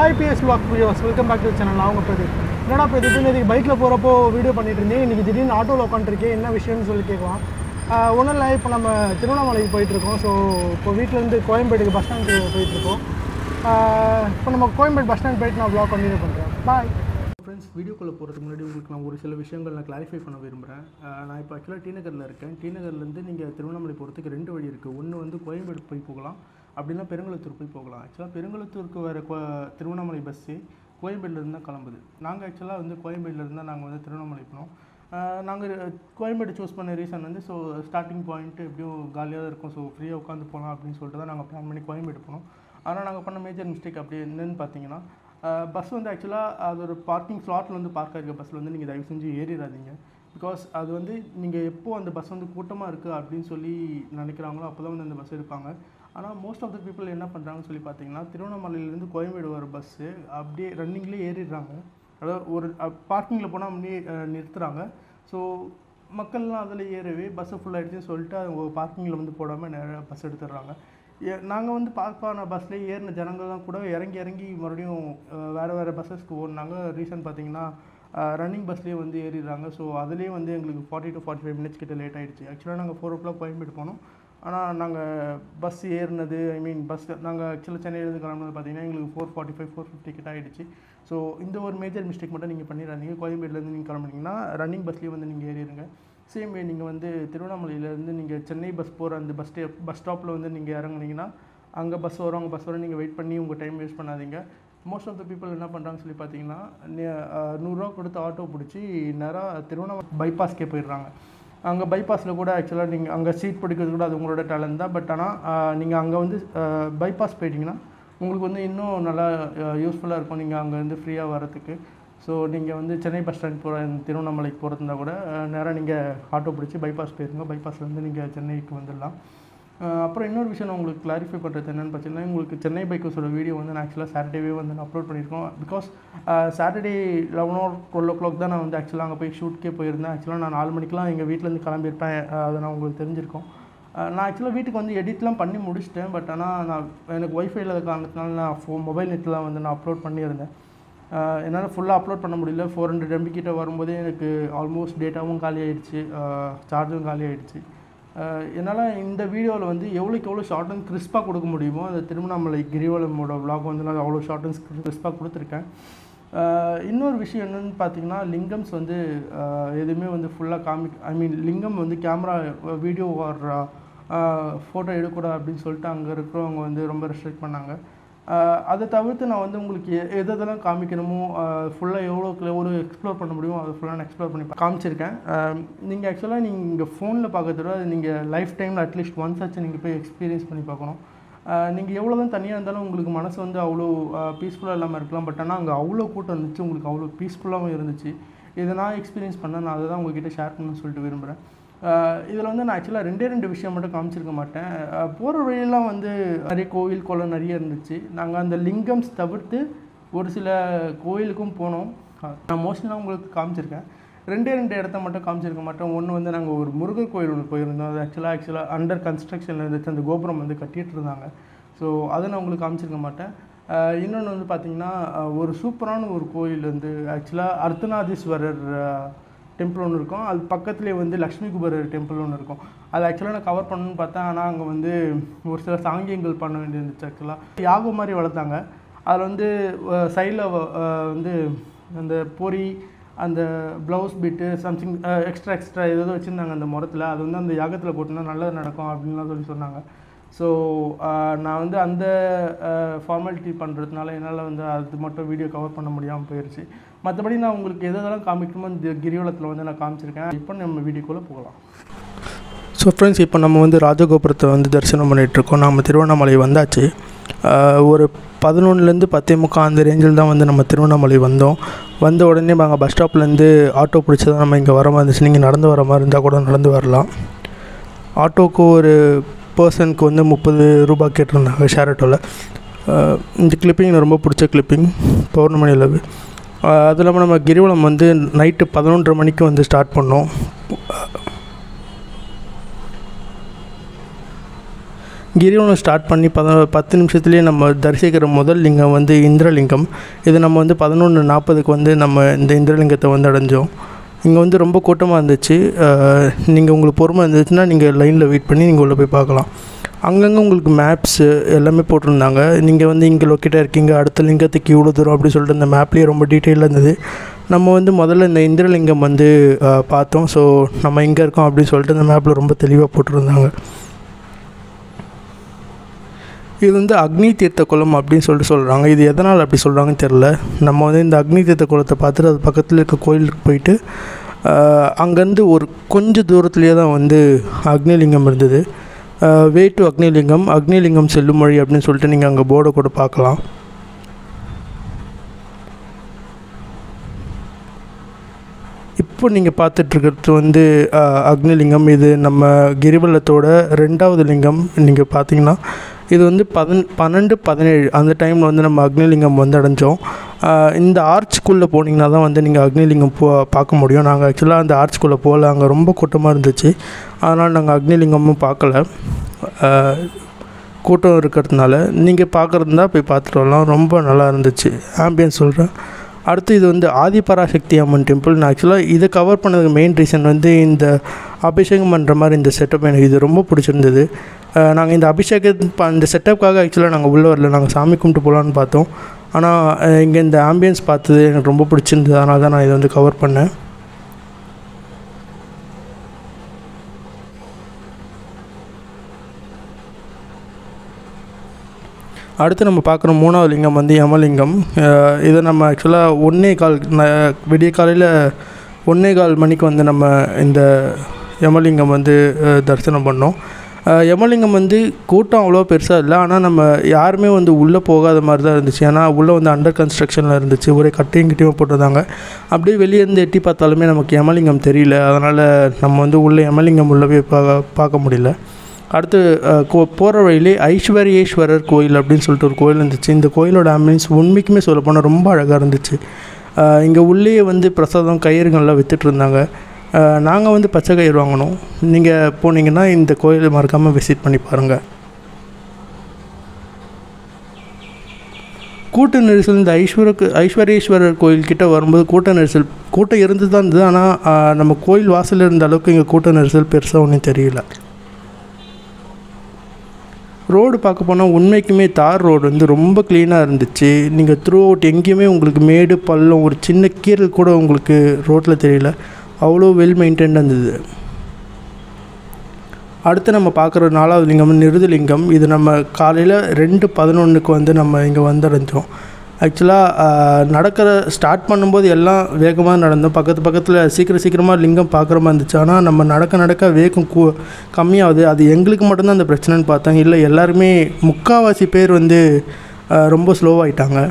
hi பிஎஸ் லாக் viewers welcome back to channel நான் உங்கள் பிரதீப் என்னடா பிரதீப் இன்னைக்கு பைக்கில் போகிறப்போ வீடியோ பண்ணிட்டு இருந்தேன் இன்றைக்கி திடீர்னு ஆட்டோவில் உட்காந்துருக்கேன் என்ன விஷயம்னு சொல்லி கேட்கலாம் ஒன்றும் இல்லை இப்போ நம்ம திருவண்ணாமலைக்கு போயிட்டுருக்கோம் ஸோ இப்போ வீட்டிலேருந்து கோயம்பேடுக்கு பஸ் ஸ்டாண்டுக்கு போயிட்டுருக்கோம் இப்போ நம்ம கோயம்பேடு பஸ் ஸ்டாண்ட் போயிட்டு நான் வ்ளாக் கண்டினியூ பண்ணுறேன் பாய் ஃப்ரெண்ட்ஸ் வீடியோக்குள்ளே போகிறதுக்கு முன்னாடி உங்களுக்கு நான் ஒரு சில விஷயங்கள் நான் கிளாரிஃபை பண்ண விரும்புகிறேன் நான் இப்போ ஆக்சுவலாக டி நகரில் இருக்கேன் டி நகர்லேருந்து நீங்கள் திருவண்ணாமலை போகிறதுக்கு ரெண்டு வழி இருக்குது ஒன்று வந்து கோயம்பேடு போய் போகலாம் அப்படின்னா பெருங்குளத்தூர் போய் போகலாம் ஆக்சுவலாக பெருங்குளத்தூருக்கு வர கோ திருவண்ணாமலை பஸ்ஸு கோயம்பேடுலேருந்து தான் கிளம்புது நாங்கள் ஆக்சுவலாக வந்து கோயம்பேடுலேருந்து தான் நாங்கள் வந்து திருவண்ணாமலை போனோம் நாங்கள் கோயம்பேடு சூஸ் பண்ண ரீசன் வந்து ஸோ ஸ்டார்டிங் பாயிண்ட்டு எப்படியும் காலியாக தான் இருக்கும் ஸோ ஃப்ரீயாக உட்காந்து போகலாம் அப்படின்னு சொல்லிட்டு தான் நாங்கள் பிளான் பண்ணி கோயம்பேடு போனோம் ஆனால் நாங்கள் பண்ண மேஜர் மிஸ்டேக் அப்படி என்னன்னு பார்த்தீங்கன்னா பஸ் வந்து ஆக்சுவலாக அது ஒரு பார்க்கிங் ஸ்லாட்டில் வந்து பார்க் ஆகிருக்க பஸ்ஸில் வந்து நீங்கள் தயவு செஞ்சு ஏறிடாதீங்க பிகாஸ் அது வந்து நீங்கள் எப்போ அந்த பஸ் வந்து கூட்டமாக இருக்குது அப்படின்னு சொல்லி நினைக்கிறாங்களோ அப்போ தான் வந்து அந்த பஸ் எடுப்பாங்க ஆனால் மோஸ்ட் ஆஃப் த பீப்புள் என்ன பண்ணுறாங்கன்னு சொல்லி பார்த்தீங்கன்னா திருவண்ணாமலையிலேருந்து கோயம்பேடு வர பஸ்ஸு அப்படியே ரன்னிங்லேயே ஏறிடுறாங்க அதாவது ஒரு பார்க்கிங்கில் போனால் அப்படியே நிறுத்துகிறாங்க ஸோ மக்கள்லாம் அதில் ஏறவே பஸ்ஸு ஃபுல்லாகிடுச்சுன்னு சொல்லிட்டு அவங்க பார்க்கிங்கில் வந்து போடாமல் நேராக பஸ் எடுத்துடுறாங்க நாங்கள் வந்து பார்க் பண்ண பஸ்லேயே ஏறின ஜனங்கள்லாம் கூட இறங்கி இறங்கி மறுபடியும் வேறு வேறு பஸ்ஸஸ்க்கு ஓடினாங்க ரீசன் பார்த்தீங்கன்னா ரன்னிங் பஸ்லேயே வந்து ஏறிடுறாங்க ஸோ அதுலேயே வந்து எங்களுக்கு forty to forty five minutes கிட்ட லேட் ஆகிடுச்சு ஆக்சுவலாக நாங்கள் ஃபோர் ஓ கிளாக் கோயம்பேடு போனோம் ஆனால் நாங்கள் பஸ் ஏறினது ஐ மீன் பஸ் நாங்கள் ஆக்சுவலாக சென்னையிலேருந்து கிளம்புனது பார்த்தீங்கன்னா எங்களுக்கு four forty five four fifty கிட்ட ஆகிடுச்சு ஸோ இந்த ஒரு மேஜர் மிஸ்டேக் மட்டும் நீங்கள் பண்ணிடுறாங்க கோயம்பேடுலேருந்து நீங்கள் கிளம்புனீங்கன்னா ரன்னிங் பஸ்லேயே வந்து நீங்கள் ஏறிடுங்க சேம் வே நீங்கள் வந்து திருவண்ணாமலையிலேருந்து நீங்கள் சென்னை பஸ் போகிற அந்த பஸ் ஸ்டே பஸ் ஸ்டாப்பில் வந்து நீங்கள் இறங்குனீங்கன்னா அங்கே பஸ் வரும் அங்கே பஸ் வரும் நீங்கள் வெயிட் பண்ணி உங்கள் டைம் வேஸ்ட் பண்ணாதீங்க மோஸ்ட் ஆஃப் த பீப்புள் என்ன பண்ணுறாங்கன்னு சொல்லி பார்த்தீங்கன்னா நூறுரூவா கொடுத்து ஆட்டோ பிடிச்சி நேராக திருவண்ணாமலை பைபாஸ்க்கே போயிடுறாங்க அங்கே பைபாஸில் கூட ஆக்சுவலாக நீங்கள் அங்கே சீட் பிடிக்கிறது கூட அது உங்களோட டேலண்ட் தான் பட் ஆனால் நீங்கள் அங்கே வந்து பைபாஸ் போயிட்டீங்கன்னா உங்களுக்கு வந்து இன்னும் நல்லா யூஸ்ஃபுல்லாக இருக்கும் நீங்கள் அங்கேருந்து ஃப்ரீயாக வரத்துக்கு ஸோ நீங்கள் வந்து சென்னை பஸ் ஸ்டாண்ட் போகிற திருவண்ணாமலைக்கு போகிறதுனா கூட நேராக நீங்கள் ஆட்டோ பிடிச்சி பைபாஸ் போயிருங்க பைபாஸ்லேருந்து நீங்கள் சென்னைக்கு வந்துடலாம் அப்புறம் இன்னொரு விஷயம் நான் உங்களுக்கு கிளாரிஃபை பண்ணுறது என்னென்னு பார்த்தீங்கன்னா உங்களுக்கு சென்னை பைக்கஸோட வீடியோ வந்து நான் ஆக்சுவலாக சாட்டர்டேவே வந்து நான் அப்லோட் பண்ணியிருக்கோம் because Saturday eleven o twelve o'clock தான் நான் வந்து ஆக்சுவலாக அங்கே போய் ஷூட்கே போயிருந்தேன் ஆக்சுவலாக நான் நாலு மணிக்கெலாம் எங்கள் வீட்டிலேருந்து கிளம்பியிருப்பேன் அதை நான் உங்களுக்கு தெரிஞ்சிருக்கோம் நான் ஆக்சுவலாக வீட்டுக்கு வந்து எடிட்லாம் பண்ணி முடிச்சிட்டேன் பட் ஆனால் நான் எனக்கு ஒய்ஃபை இல்லாத காரணத்தினால நான் ஃபோ மொபைல் நெட்டில் வந்து நான் அப்லோட் பண்ணியிருந்தேன் என்னால் ஃபுல்லாக அப்லோட் பண்ண முடியல ஃபோர் ஹண்ட்ரட் எம்பி கிட்ட வரும்போதே எனக்கு ஆல்மோஸ்ட் டேட்டாவும் காலி ஆகிடுச்சு சார்ஜும் காலி ஆகிடுச்சு என்னால் இந்த வீடியோவில் வந்து எவ்வளோக்கு எவ்வளோ ஷார்ட் அண்ட் கிறிஸ்பாக கொடுக்க முடியுமோ அந்த திருவண்ணாமலை கிரிவலமோட விலாக் வந்து நான் அவ்வளோ ஷார்ட் அண்ட் கிறிஸ்பாக கொடுத்துருக்கேன் இன்னொரு விஷயம் என்னென்னு பார்த்தீங்கன்னா லிங்கம்ஸ் வந்து எதுவுமே வந்து ஃபுல்லாக காமி ஐ மீன் லிங்கம் வந்து கேமரா வீடியோ வர்ற ஃபோட்டோ எடுக்கூடாது அப்படின்னு சொல்லிட்டு அங்கே இருக்கிறவங்க வந்து ரொம்ப ரெஸ்ட்ரிக்ட் பண்ணாங்க அதை தவிர்த்து நான் வந்து உங்களுக்கு எது எதெல்லாம் காமிக்கணுமோ ஃபுல்லாக எவ்வளோக்கு எவ்வளோ எக்ஸ்ப்ளோர் பண்ண முடியுமோ அதை ஃபுல்லாக நான் எக்ஸ்ப்ளோர் பண்ணி காமிச்சிருக்கேன் நீங்கள் ஆக்சுவலாக நீங்கள் ஃபோனில் பார்க்கறத விட நீங்கள் லைஃப் டைமில் அட்லீஸ்ட் ஒன்ஸ் ஆச்சு நீங்கள் போய் எக்ஸ்பீரியன்ஸ் பண்ணி பார்க்கணும் நீங்கள் எவ்வளோ தான் தனியாக இருந்தாலும் உங்களுக்கு மனசு வந்து அவ்வளோ பீஸ்ஃபுல்லாக இல்லாமல் இருக்கலாம் பட் ஆனால் அங்கே அவ்வளோ கூட்டம் இருந்துச்சு உங்களுக்கு அவ்வளோ பீஸ்ஃபுல்லாகவும் இருந்துச்சு இதை நான் எக்ஸ்பீரியன்ஸ் பண்ணேன் நான் அதை தான் உங்ககிட்ட ஷேர் பண்ணணும்னு சொல்லிட்டு விரும்புகிறேன் இதில் வந்து நான் ஆக்சுவலாக ரெண்டே ரெண்டு விஷயம் மட்டும் காமிச்சிருக்க மாட்டேன் போகிற வழியெல்லாம் வந்து நிறைய கோவில் குளம் நிறைய இருந்துச்சு நாங்கள் அந்த லிங்கம்ஸ் தவிர்த்து ஒரு சில கோயிலுக்கும் போனோம் நான் மோஸ்ட்லி உங்களுக்கு காமிச்சிருக்கேன் ரெண்டே ரெண்டு இடத்த மட்டும் காமிச்சிருக்க மாட்டோம் ஒன்று வந்து நாங்கள் ஒரு முருகர் கோயில் ஒன்று போயிருந்தோம் அது ஆக்சுவலாக ஆக்சுவலாக அண்டர் கன்ஸ்ட்ரக்ஷனில் இருந்துச்சு அந்த கோபுரம் வந்து கட்டிகிட்டு இருந்தாங்க ஸோ அதை நான் உங்களுக்கு காமிச்சிருக்க மாட்டேன் இன்னொன்று வந்து பார்த்திங்கன்னா ஒரு சூப்பரான ஒரு கோயில் வந்து ஆக்சுவலாக அர்த்தநாதீஸ்வரர் டெம்பிள் ஒன்று இருக்கும் அது பக்கத்துலேயே வந்து லக்ஷ்மி குபேரர் டெம்பிள் ஒன்று இருக்கும் அது ஆக்சுவலாக நான் கவர் பண்ணணும்னு பார்த்தேன் ஆனால் அங்கே வந்து ஒரு சில சாங்கியங்கள் பண்ண வேண்டியிருந்துச்சு ஆக்சுவலாக யாகம் மாதிரி வளர்த்தாங்க அதில் வந்து சைடில் வந்து அந்த பொறி அந்த blouse bit something extra extra ஏதோ வச்சுருந்தாங்க அந்த முறத்தில் அது வந்து அந்த யாகத்தில் போட்டுனா நல்லது நடக்கும் அப்படின்லாம் சொல்லி சொன்னாங்க ஸோ நான் வந்து அந்த ஃபார்மாலிட்டி பண்ணுறதுனால என்னால் வந்து அது மட்டும் வீடியோ கவர் பண்ண முடியாமல் போயிடுச்சு மற்றபடி நான் உங்களுக்கு எதெல்லாம் காமிக்கணுமோ இந்த கிரிவலத்தில் வந்து நான் காமிச்சிருக்கேன் இப்போ நம்ம வீடியோக்குள்ளே போகலாம் ஸோ ஃப்ரெண்ட்ஸ் இப்போ நம்ம வந்து ராஜகோபுரத்தை வந்து தரிசனம் பண்ணிகிட்ருக்கோம் நம்ம திருவண்ணாமலை வந்தாச்சு ஒரு பதினொன்றுலேருந்து பத்தே முக்கால் அந்த ரேஞ்சில் தான் வந்து நம்ம திருவண்ணாமலை வந்தோம் வந்த உடனே நாங்கள் பஸ் ஸ்டாப்லேருந்து ஆட்டோ பிடிச்சி தான் நம்ம இங்கே வர மாதிரி இருந்துச்சு நீங்கள் நடந்து வர மாதிரி இருந்தால் கூட நடந்து வரலாம் ஆட்டோவுக்கு ஒரு பர்சனுக்கு வந்து முப்பது ரூபா கேட்டிருந்தாங்க ஷேர் ஆட்டோவில் இந்த கிளிப்பிங் எனக்கு ரொம்ப பிடிச்ச கிளிப்பிங் பௌர்ணமி அளவு அது இல்லாமல் நம்ம கிரிவலம் வந்து நைட்டு பதினொன்றரை மணிக்கு வந்து ஸ்டார்ட் பண்ணோம் கிரிவலம் ஸ்டார்ட் பண்ணி பத பத்து நிமிஷத்துலேயே நம்ம தரிசிக்கிற முதல் லிங்கம் வந்து இந்திரலிங்கம் இது நம்ம வந்து பதினொன்று நாற்பதுக்கு வந்து நம்ம இந்த இந்திரலிங்கத்தை வந்து அடைஞ்சோம் இங்கே வந்து ரொம்ப கூட்டமாக இருந்துச்சு நீங்கள் உங்களுக்கு பொறுமை இருந்துச்சுன்னா நீங்கள் லைனில் வெயிட் பண்ணி நீங்கள் உள்ளே போய் பார்க்கலாம் அங்கங்கே உங்களுக்கு மேப்ஸு எல்லாமே போட்டிருந்தாங்க நீங்கள் வந்து இங்கே லொக்கேட்டாக இருக்கீங்க அடுத்த லிங்கத்துக்கு இவ்வளோ தூரம் அப்படி சொல்லிட்டு இந்த மேப்லேயே ரொம்ப டீட்டெயிலாக இருந்தது நம்ம வந்து முதல்ல இந்த இந்திரலிங்கம் வந்து அஹ், பார்த்தோம் ஸோ நம்ம எங்கே இருக்கோம் அப்படின்னு சொல்லிட்டு இந்த மேப்பில் ரொம்ப தெளிவாக போட்டிருந்தாங்க இது வந்து அக்னி தீர்த்த குளம் அப்படின்னு சொல்லிட்டு சொல்கிறாங்க இது எதனால் அப்படி சொல்கிறாங்கன்னு தெரில நம்ம வந்து இந்த அக்னி தீர்த்த குளத்தை பார்த்துட்டு அது பக்கத்தில் இருக்க கோயிலுக்கு போயிட்டு அங்கேருந்து ஒரு கொஞ்சம் தூரத்துலேயே தான் வந்து அக்னிலிங்கம் இருந்தது வே டு அக்னிலிங்கம் அக்னிலிங்கம் செல்லும் வழி அப்படின்னு சொல்லிட்டு நீங்கள் அங்கே போர்டை கூட பார்க்கலாம் இப்போ நீங்கள் பார்த்துட்ருக்கிறது வந்து அஹ், அக்னிலிங்கம் இது நம்ம கிரிவலத்தோட ரெண்டாவது லிங்கம் நீங்கள் பார்த்தீங்கன்னா இது வந்து பதன் பன்னெண்டு பதினேழு அந்த டைமில் வந்து நம்ம அக்னிலிங்கம் வந்து அடைஞ்சோம் அஹ், இந்த ஆர்ச்சுக்குள்ளே போனீங்கன்னா தான் வந்து நீங்கள் அக்னிலிங்கம் போ பார்க்க முடியும் நாங்கள் ஆக்சுவலாக அந்த ஆர்ச்சுக்குள்ளே போகல அங்கே ரொம்ப கூட்டமாக இருந்துச்சு அதனால் நாங்கள் அக்னிலிங்கமும் பார்க்கல அஹ், கூட்டம் இருக்கிறதுனால நீங்கள் பார்க்குறதுனா போய் பார்த்துட்டு வரலாம் ரொம்ப நல்லா இருந்துச்சு ஆம்பியன்ஸ் சொல்கிறேன் அடுத்து இது வந்து ஆதிபராசக்தி அம்மன் டெம்பிள் நான் ஆக்சுவலாக இதை கவர் பண்ணதுக்கு மெயின் ரீசன் வந்து இந்த அபிஷேகம் பண்ணுற மாதிரி இந்த செட்டப் எனக்கு இது ரொம்ப பிடிச்சிருந்தது நாங்கள் இந்த அபிஷேகம் ப- இந்த செட்டப்புக்காக ஆக்சுவலாக நாங்கள் உள்ளே வரல நாங்கள் சாமி கும்பிட்டு போகலான்னு பார்த்தோம் ஆனால் இங்கே இந்த ஆம்பியன்ஸ் பார்த்தது எனக்கு ரொம்ப பிடிச்சிருந்தது அதனால தான் நான் இதை வந்து கவர் பண்ணேன் அடுத்து நம்ம பார்க்குற மூணாவது லிங்கம் வந்து யமலிங்கம் அஹ் இதை நம்ம ஆக்சுவலாக ஒன்றே கால் ந- விடிய காலையில் ஒன்றே கால் மணிக்கு வந்து நம்ம இந்த யமலிங்கம் வந்து அஹ், தரிசனம் பண்ணோம் அஹ், யமலிங்கம் வந்து கூட்டம் அவ்வளோ பெருசாக இல்லை ஆனால் நம்ம யாருமே வந்து உள்ளே போகாத மாதிரி தான் இருந்துச்சு ஏன்னா உள்ளே வந்து அண்டர் கன்ஸ்ட்ரக்ஷனில் இருந்துச்சு ஒரே கட்டையும் கிட்டையும் போட்டிருந்தாங்க அப்படியே வெளியே இருந்து எட்டி பார்த்தாலுமே நமக்கு யமலிங்கம் தெரியல அதனால் நம்ம வந்து உள்ளே யமலிங்கம் உள்ளே போய் பார்க்க பார்க்க முடியல அடுத்து அஹ், கோ போகிற வழியிலே ஐஸ்வர்யேஸ்வரர் கோயில் அப்படின்னு சொல்லிட்டு ஒரு கோயில் இருந்துச்சு இந்த கோயிலோட ஆம்பியன்ஸ் உண்மைக்குமே சொல்ல போனால் ரொம்ப அழகாக இருந்துச்சு இங்கே உள்ளேயே வந்து பிரசாதம் கயிறுங்கள்லாம் வித்துட்டு இருந்தாங்க நாங்கள் வந்து பச்சை கயிறு வாங்கினோம் நீங்கள் போனீங்கன்னா இந்த கோயிலை மறக்காமல் விசிட் பண்ணி பாருங்கள் கூட்ட நெரிசல் இந்த ஐஸ்வருக்கு ஐஸ்வர்யேஸ்வரர் கோயில்கிட்ட வரும்போது கூட்ட நெரிசல் கூட்டம் இருந்து தான் இருந்தது ஆனால் நம்ம கோயில் வாசலில் இருந்த அளவுக்கு இங்கே கூட்ட நெரிசல் பெருசாக ஒன்றும் தெரியல ரோடு பார்க்க போனால் உண்மைக்குமே தார் ரோடு வந்து ரொம்ப க்ளீனாக இருந்துச்சு நீங்கள் த்ரூ அவுட் எங்கேயுமே உங்களுக்கு மேடு பள்ளம் ஒரு சின்ன கீரல் கூட உங்களுக்கு ரோட்டில் தெரியல அவ்வளோ வெல் மெயின்டைன்டாக இருந்தது அடுத்து நம்ம பார்க்குற நாலாவது லிங்கம் நிருதலிங்கம் இது நம்ம காலையில் ரெண்டு பதினொன்றுக்கு வந்து நம்ம இங்கே வந்தடைஞ்சோம் ஆக்சுவலாக நடக்கிற ஸ்டார்ட் பண்ணும்போது எல்லாம் வேகமாக நடந்தோம் பக்கத்து பக்கத்தில் சீக்கிரம் சீக்கிரமாக லிங்கம் பார்க்குற மாதிரி இருந்துச்சு ஆனால் நம்ம நடக்க நடக்க வேகம் கூ கம்மியாகுது அது எங்களுக்கு மட்டும்தான் அந்த பிரச்சனைன்னு பார்த்தேன் இல்லை எல்லாருமே முக்கால்வாசி பேர் வந்து ஆஹ், ரொம்ப ஸ்லோவாகிட்டாங்க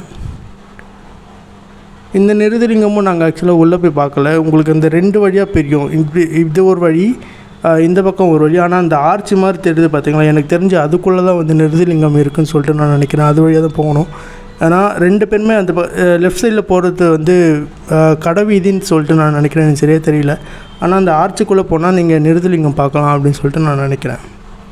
இந்த நிருதலிங்கமும் நாங்கள் ஆக்சுவலாக உள்ளே போய் பார்க்கல உங்களுக்கு இந்த ரெண்டு வழியாக பிரியும் இப்படி இது ஒரு வழி ஆஹ், இந்த பக்கம் ஒரு வழி ஆனால் அந்த ஆர்ச்சி மாதிரி தெரியுது பார்த்தீங்களா எனக்கு தெரிஞ்சு அதுக்குள்ளே தான் வந்து நிருதலிங்கம் இருக்குன்னு சொல்லிட்டு நான் நினைக்கிறேன் அது வழியாக தான் போகணும் ஆனால் ரெண்டு பேருமே அந்த லெஃப்ட் சைடில் போகிறது வந்து ஆஹ், கடைவீதின்னு சொல்லிட்டு நான் நினைக்கிறேன் எனக்கு சரியாக தெரியல ஆனால் அந்த ஆர்ச்சுக்குள்ளே போனால் நீங்கள் நிருதலிங்கம் பார்க்கலாம் அப்படின்னு சொல்லிட்டு நான் நினைக்கிறேன்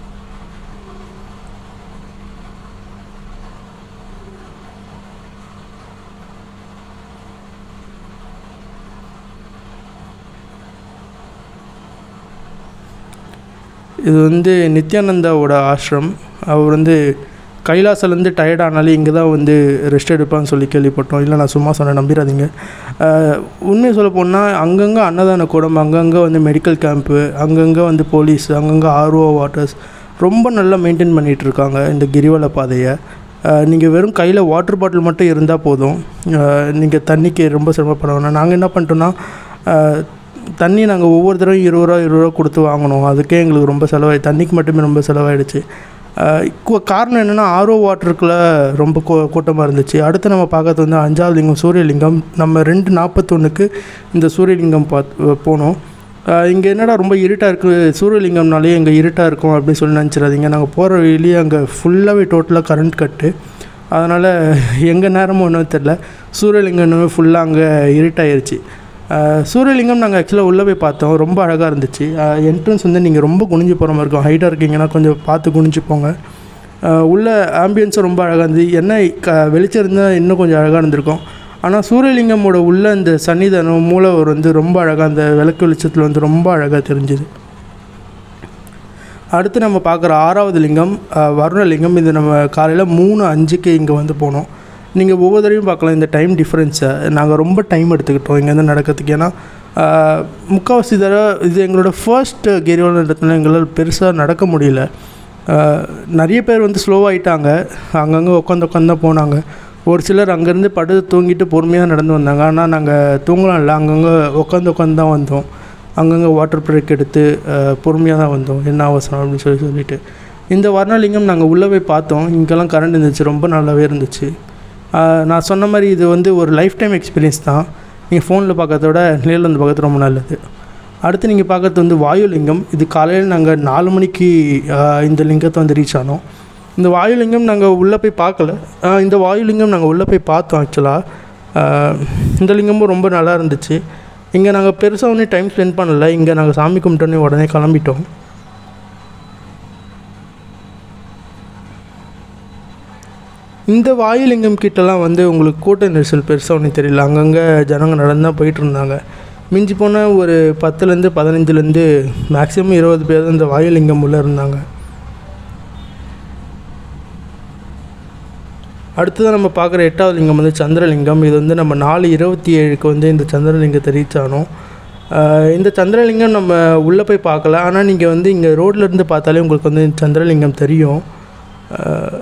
இது வந்து நித்யானந்தாவோட ஆசிரம் அவர் வந்து கைலாசிலேருந்து டயர்ட் ஆனாலே இங்கே தான் வந்து ரெஸ்ட் எடுப்பான்னு சொல்லி கேள்விப்பட்டோம் இல்லை நான் சும்மா சொன்னேன் நம்பிடாதீங்க ஆஹ் உண்மையை சொல்ல போனால் அங்கங்கே அன்னதான கூடம் அங்கங்கே வந்து மெடிக்கல் கேம்ப்பு அங்கங்கே வந்து போலீஸ் அங்கங்கே ஆர்ஓ வாட்டர்ஸ் ரொம்ப நல்லா மெயின்டைன் பண்ணிகிட்டு இருக்காங்க இந்த கிரிவல பாதையை நீங்கள் வெறும் கையில் வாட்டர் பாட்டில் மட்டும் இருந்தால் போதும் நீங்கள் தண்ணிக்கு ரொம்ப சிரமப்பட வேணாம் நாங்கள் என்ன பண்ணிட்டோன்னா ஆஹ் தண்ணி நாங்கள் ஒவ்வொரு தடவையும் இருபது ரூபா இருபது ரூபா கொடுத்து வாங்கினோம் அதுக்கே எங்களுக்கு ரொம்ப செலவாயி தண்ணிக்கு மட்டுமே ரொம்ப செலவாயிடுச்சு ஆஹ் கு- காரணம் என்னென்னா ஆர்ஓ வாட்டருக்குள்ள ரொம்ப கூ கூட்டமாக இருந்துச்சு அடுத்து நம்ம பார்க்கறது வந்து அஞ்சாவது லிங்கம் சூரியலிங்கம் நம்ம ரெண்டு நாற்பத்தொன்றுக்கு இந்த சூரியலிங்கம் பார்த்து போனோம் இங்கே என்னடா ரொம்ப இருட்டாக இருக்குது சூரியலிங்கம்னாலே இங்கே இருட்டாக இருக்கும் அப்படின்னு சொல்லி நினச்சிடாதீங்க நாங்கள் போகிற வழியிலேயே அங்கே ஃபுல்லாகவே டோட்டலாக கரண்ட் கட்டு அதனால் எங்கள் நேரமும் ஒன்றும் தெரில சூரியலிங்கம் ஃபுல்லாக அங்கே இருட்டாயிருச்சு ஆஹ் சூரியலிங்கம் நாங்கள் ஆக்சுவலாக உள்ளே போய் பார்த்தோம் ரொம்ப அழகாக இருந்துச்சு என்ட்ரன்ஸ் வந்து நீங்கள் ரொம்ப குனிஞ்சு போகிற மாதிரி இருக்கும் ஹைட்டாக இருக்கீங்கன்னா கொஞ்சம் பார்த்து குனிஞ்சு போங்க அஹ் உள்ள ஆம்பியன்ஸும் ரொம்ப அழகாக இருந்தது என்ன க வெளிச்சம் இருந்தால் இன்னும் கொஞ்சம் அழகாக இருந்திருக்கும் ஆனால் சூரியலிங்கமோட உள்ள இந்த சன்னிதானம் மூலவர் வந்து ரொம்ப அழகாக அந்த விளக்கு வெளிச்சத்தில் வந்து ரொம்ப அழகாக தெரிஞ்சுது அடுத்து நம்ம பார்க்குற ஆறாவது லிங்கம் அஹ், வருணலிங்கம் இது நம்ம காலையில் மூணு அஞ்சுக்கு இங்கே வந்து போனோம் நீங்கள் ஒவ்வொரு தடவையும் பார்க்கலாம் இந்த டைம் டிஃப்ரென்ஸை நாங்கள் ரொம்ப டைம் எடுத்துக்கிட்டோம் இங்கேருந்து நடக்கிறதுக்கு ஏன்னா அஹ், முக்கால்வாசி தடவை இது எங்களோட ஃபர்ஸ்ட் கிரிவலன்றதுனால எங்களால் பெருசாக நடக்க முடியல அஹ், நிறைய பேர் வந்து ஸ்லோவாகிட்டாங்க அங்கங்கே உட்காந்து உட்காந்து தான் போனாங்க ஒரு சிலர் அங்கேருந்து படுத்து தூங்கிட்டு பொறுமையாக நடந்து வந்தாங்க ஆனால் நாங்கள் தூங்கலாம் இல்லை அங்கங்கே உட்காந்து உட்காந்து தான் வந்தோம் அங்கங்கே வாட்டர் பிரேக் எடுத்து பொறுமையாக தான் வந்தோம் என்ன அவசரம் அப்படின்னு சொல்லி சொல்லிட்டு இந்த வர்ணலிங்கம் நாங்கள் உள்ளே போய் பார்த்தோம் இங்கெல்லாம் கரண்ட் இருந்துச்சு ரொம்ப நல்லாவே இருந்துச்சு அஹ், நான் சொன்ன மாதிரி இது வந்து ஒரு லைஃப் டைம் எக்ஸ்பீரியன்ஸ் தான் நீங்கள் ஃபோனில் பார்க்கறத விட நேரில் வந்து பார்க்கறது ரொம்ப நல்லது அடுத்து நீங்கள் பார்க்கறது வந்து வாயுலிங்கம் இது காலையில் நாங்கள் நாலு மணிக்கு அஹ், இந்த லிங்கத்தை வந்து ரீச் ஆனோம் இந்த வாயுலிங்கம் நாங்கள் உள்ளே போய் பார்க்கல அஹ், இந்த வாயுலிங்கம் நாங்கள் உள்ளே போய் பார்த்தோம் ஆக்சுவலாக இந்த லிங்கமும் ரொம்ப நல்லா இருந்துச்சு இங்கே நாங்கள் பெருசாக ஒன்றும் டைம் ஸ்பெண்ட் பண்ணல இங்கே நாங்கள் சாமி கும்பிட்டோன்னே உடனே கிளம்பிட்டோம் இந்த வாயுலிங்கம் கிட்டலாம் வந்து உங்களுக்கு கூட்ட நெரிசல் பெருசாக ஒன்றும் தெரியல அங்கங்கே ஜனங்க நடந்து தான் போயிட்டு இருந்தாங்க மிஞ்சி போனால் ஒரு பத்துலேருந்து பதினஞ்சுலேருந்து மேக்ஸிமம் இருபது பேர் தான் இந்த வாயுலிங்கம் உள்ளே இருந்தாங்க அடுத்ததாக நம்ம பார்க்குற எட்டாவது லிங்கம் வந்து சந்திரலிங்கம் இது வந்து நம்ம நாலு இருபத்தி ஏழுக்கு வந்து இந்த சந்திரலிங்கத்தை ரீச் ஆனோம் ஆஹ் இந்த சந்திரலிங்கம் நம்ம உள்ளே போய் பார்க்கல ஆனால் நீங்கள் வந்து இங்கே ரோட்ல இருந்து பார்த்தாலே உங்களுக்கு வந்து இந்த சந்திரலிங்கம் தெரியும் ஆஹ்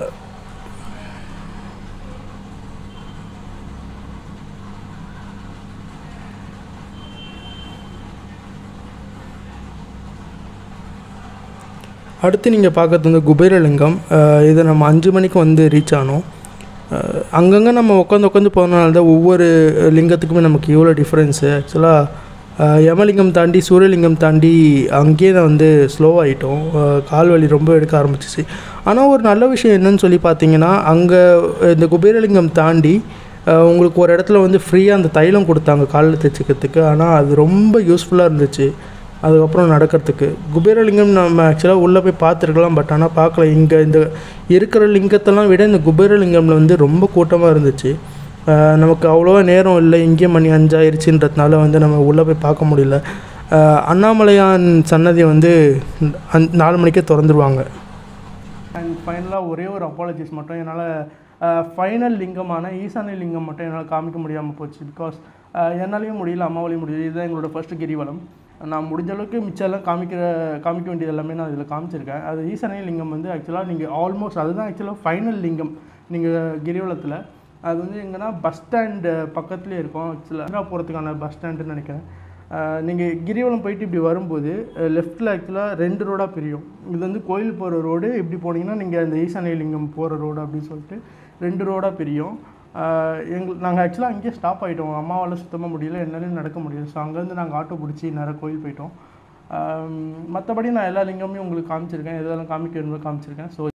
அடுத்து நீங்கள் பார்க்கறது வந்து குபேரலிங்கம் அஹ் இதை நம்ம அஞ்சு மணிக்கு வந்து ரீச் ஆனோம் அஹ் அங்கங்கே நம்ம உட்காந்து உட்காந்து போனனால தான் ஒவ்வொரு லிங்கத்துக்குமே நமக்கு இவ்வளோ டிஃப்ரென்ஸு ஆக்சுவலாக யமலிங்கம் தாண்டி சூரியலிங்கம் தாண்டி அங்கேயே தான் வந்து ஸ்லோ ஆகிட்டோம் கால் வலி ரொம்ப எடுக்க ஆரம்பிச்சிச்சு ஆனால் ஒரு நல்ல விஷயம் என்னன்னு சொல்லி பார்த்தீங்கன்னா அங்கே இந்த குபேரலிங்கம் தாண்டி அஹ் உங்களுக்கு ஒரு இடத்துல வந்து ஃப்ரீயாக அந்த தைலம் கொடுத்தாங்க காலில் தைச்சிக்கிறதுக்கு ஆனால் அது ரொம்ப யூஸ்ஃபுல்லாக இருந்துச்சு அதுக்கப்புறம் நடக்கிறதுக்கு குபேரலிங்கம் நம்ம ஆக்சுவலாக உள்ளே போய் பார்த்துருக்கலாம் பட் ஆனால் பார்க்கல இங்கே இந்த இருக்கிற லிங்கத்தெல்லாம் விட இந்த குபேரலிங்கமில் வந்து ரொம்ப கூட்டமாக இருந்துச்சு அஹ் நமக்கு அவ்வளோவா நேரம் இல்லை இங்கேயே மணி அஞ்சாயிருச்சுன்றதுனால வந்து நம்ம உள்ளே போய் பார்க்க முடியல அஹ் அண்ணாமலையான் சன்னதி வந்து அந் நாலு மணிக்கே திறந்துருவாங்க அண்ட் ஃபைனலாக ஒரே ஒரு அப்பாலஜிஸ் மட்டும் என்னால் ஃபைனல் லிங்கமான ஈசானிய லிங்கம் மட்டும் என்னால் காமிக்க முடியாமல் போச்சு பிகாஸ் என்னாலையும் முடியல அம்மாவாலையும் முடியல இதுதான் எங்களோட ஃபர்ஸ்ட் கிரிவலம் நான் முடிஞ்ச அளவுக்கு மிச்சம் எல்லாம் காமிக்கிற காமிக்க வேண்டியது எல்லாமே நான் இதில் காமிச்சிருக்கேன் அது ஈசானிய லிங்கம் வந்து ஆக்சுவலாக நீங்கள் ஆல்மோஸ்ட் அதுதான் ஆக்சுவலாக ஃபைனல் லிங்கம் நீங்கள் கிரிவலத்தில் அது வந்து எங்கன்னா பஸ் ஸ்டாண்டு பக்கத்துலேயே இருக்கும் ஆக்சுவலாக போகிறதுக்கான பஸ் ஸ்டாண்டுன்னு நினைக்கிறேன் நீங்கள் கிரிவலம் போயிட்டு இப்படி வரும்போது லெஃப்ட்டில் ஆக்சுவலாக ரெண்டு ரோடாக பிரியும் இது வந்து கோயில் போகிற ரோடு இப்படி போனீங்கன்னா நீங்கள் இந்த ஈசானியலிங்கம் போகிற ரோடு அப்படின்னு சொல்லிட்டு ரெண்டு ரோடாக பிரியும் எங்கள் நாங்கள் ஆக்சுவலாக அங்கேயே ஸ்டாப் ஆகிட்டோம் அம்மாவால் சுத்தமாக முடியல என்னாலையும் நடக்க முடியல ஸோ அங்கேருந்து நாங்கள் ஆட்டோ பிடிச்சி நேராக கோயில் போயிட்டோம் மற்றபடி நான் எல்லா லிங்கமும் உங்களுக்கு காமிச்சிருக்கேன் எதெல்லாம் காமிக்க வேணுமோ காமிச்சிருக்கேன் ஸோ